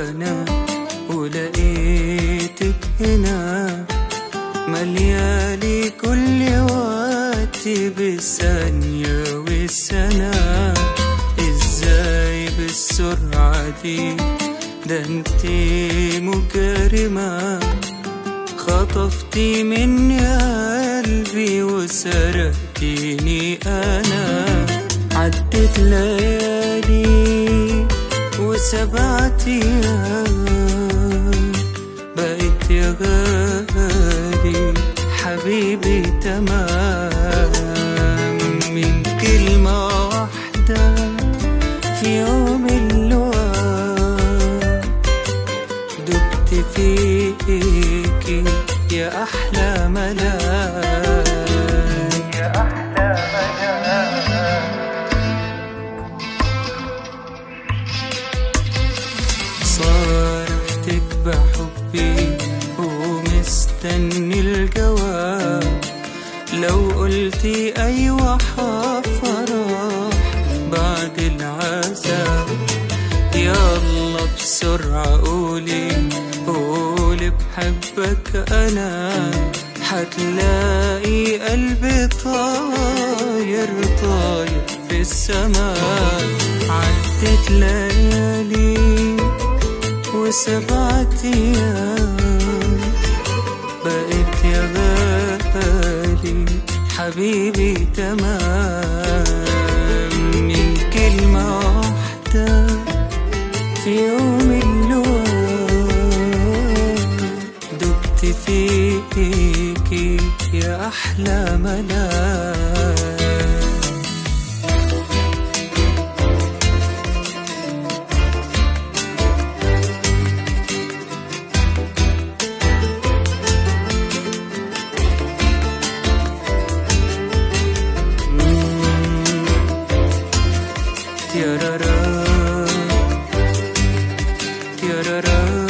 وانا ولقيتك هنا مليالي كل وقتي بالثانية والسنة ازاي بالسرعة دي ده انتي مجرمة خطفتي مني قلبي وسرقتيني انا عدت ليالي وسبعة ايام بقيت يا غالي حبيبي تمام من كلمة واحدة في يوم اللقاء دبت فيكي يا أحلى ملاك يا أحلى ملاك صارحتك بحبي ومستني الجواب لو قلتي أيوة حفرح بعد العذاب يلا بسرعة قولي قولي بحبك أنا حتلاقي قلبي طاير طاير في السماء عدت ليالي وسبعة أيام بقيت يا غالي حبيبي تمام من كلمة واحدة في يوم اللقاء دبت فيكي يا أحلى ملاك تيارارا تيارارا